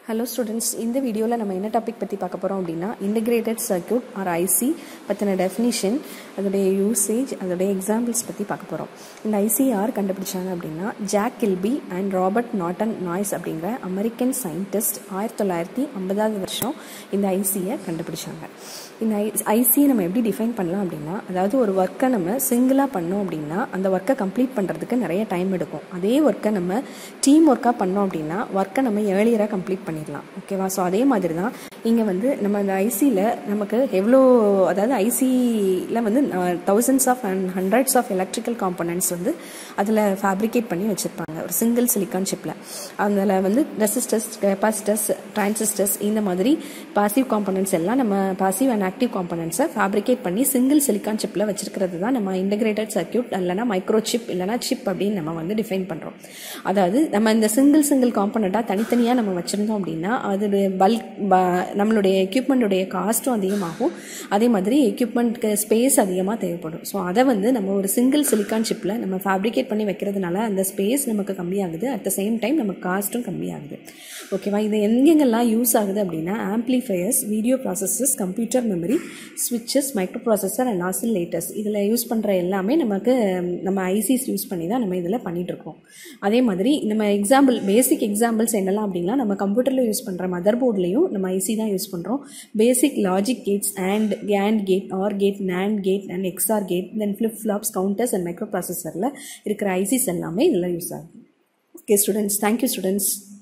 hello students இந்த வீடியோவில் நம்ம என்ன டாபிக் பற்றி பார்க்க போகிறோம் அப்படின்னா இன்டிகிரேட்டட் சர்க்யூட் ஆர் ஐசி பற்றின டெஃபினிஷன் அதோடைய யூசேஜ் அதோடைய எக்ஸாம்பிள்ஸ் பற்றி பார்க்க போகிறோம் இந்த ஐசி யார் கண்டுபிடிச்சாங்க அப்படின்னா ஜாக் கில்பி அண்ட் ராபர்ட் நாட்டன் நாய்ஸ் அப்படிங்கிற அமெரிக்கன் சயின்டிஸ்ட் ஆயிரத்தி தொள்ளாயிரத்தி ஐம்பதாவது வருஷம் இந்த ஐசியை கண்டுபிடிச்சாங்க இந்த ஐ ஐசியை நம்ம எப்படி டிஃபைன் பண்ணலாம் அப்படின்னா அதாவது ஒரு ஒர்க்கை நம்ம சிங்கிளாக பண்ணோம் அப்படின்னா அந்த ஒர்க்கை கம்ப்ளீட் பண்ணுறதுக்கு நிறைய டைம் எடுக்கும் அதே ஒர்க்கை நம்ம டீம் ஒர்க்காக பண்ணோம் அப்படின்னா ஒர்க்கை நம்ம ஏர்லியராக கம்ப்ளீட் பண்ணிடலாம் ஓகேவா ஸோ அதே மாதிரி தான் இங்கே வந்து நம்ம அந்த ஐசியில் நமக்கு எவ்வளோ அதாவது ஐசியில் வந்து thousands of and hundreds of electrical components வந்து அதில் ஃபேப்ரிகேட் பண்ணி வச்சுருப்பாங்க ஒரு சிங்கிள் சிலிக்கான் சிப்பில் அதில் வந்து ரெசிஸ்டர்ஸ் கெப்பாசிட்டர்ஸ் டிரான்சிஸ்டர்ஸ் இந்த மாதிரி பாசிவ் காம்பனன்ட்ஸ் எல்லாம் நம்ம பாசிவ் அண்ட் ஆக்டிவ் காம்பனன்ட்ஸை ஃபேப்ரிகேட் பண்ணி சிங்கிள் சிலிக்கான் சிப்பில் வச்சிருக்கிறது தான் நம்ம இன்டகிரேட்டட் சர்க்கியூட் இல்லைனா மைக்ரோ சிப் இல்லைனா சிப் அப்படின்னு நம்ம வந்து டிஃபைன் பண்ணுறோம் அதாவது நம்ம இந்த சிங்கிள் சிங்கிள் காம்பனண்ட்டாக தனித்தனியாக நம்ம வச்சுருந்தோம் அப்படின்னா அதோடைய பல்க் நம்மளுடைய எக்யூப்மெண்ட்டுடைய காஸ்ட்டும் அதிகமாகும் அதே மாதிரி எக்யூப்மெண்ட்க்கு ஸ்பேஸ் அதிகமாக தேவைப்படும் ஸோ அதை வந்து நம்ம ஒரு சிங்கிள் சிலிக்கான் சிப்பில் நம்ம ஃபேப்ரிகேட் பண்ணி வைக்கிறதுனால அந்த ஸ்பேஸ் நமக்கு கம்மியாகுது அட் த சேம் டைம் நமக்கு காஸ்ட்டும் கம்மியாகுது ஓகேவா இது எங்கெங்கெல்லாம் யூஸ் ஆகுது அப்படின்னா amplifiers video processes computer memory ஸ்விட்சஸ் மைக்ரோ ப்ராசஸர் அண்ட் ஆசிலேட்டர்ஸ் இதில் யூஸ் பண்ணுற எல்லாமே நமக்கு நம்ம ஐசிஸ் யூஸ் பண்ணி தான் நம்ம இதில் பண்ணிகிட்ருக்கோம் அதே மாதிரி நம்ம எக்ஸாம்பிள் பேசிக் எக்ஸாம்பிள்ஸ் என்னெல்லாம் அப்படின்னா நம்ம கம்ப்யூட்டரில் யூஸ் பண்ணுற மதர் போர்ட்லேயும் நம்ம ஐசி தான் யூஸ் பண்ணுறோம் பேசிக் லாஜிக் கேட்ஸ் அண்ட் கேண்ட் gate or gate NAND gate and XOR gate then flip flops counters and micro ப்ராசஸரில் இருக்கிற ஐசிஸ் எல்லாமே இதில் யூஸ் ஆகுது ஓகே ஸ்டூடெண்ட்ஸ் தேங்க்யூ ஸ்டூடெண்ட்ஸ்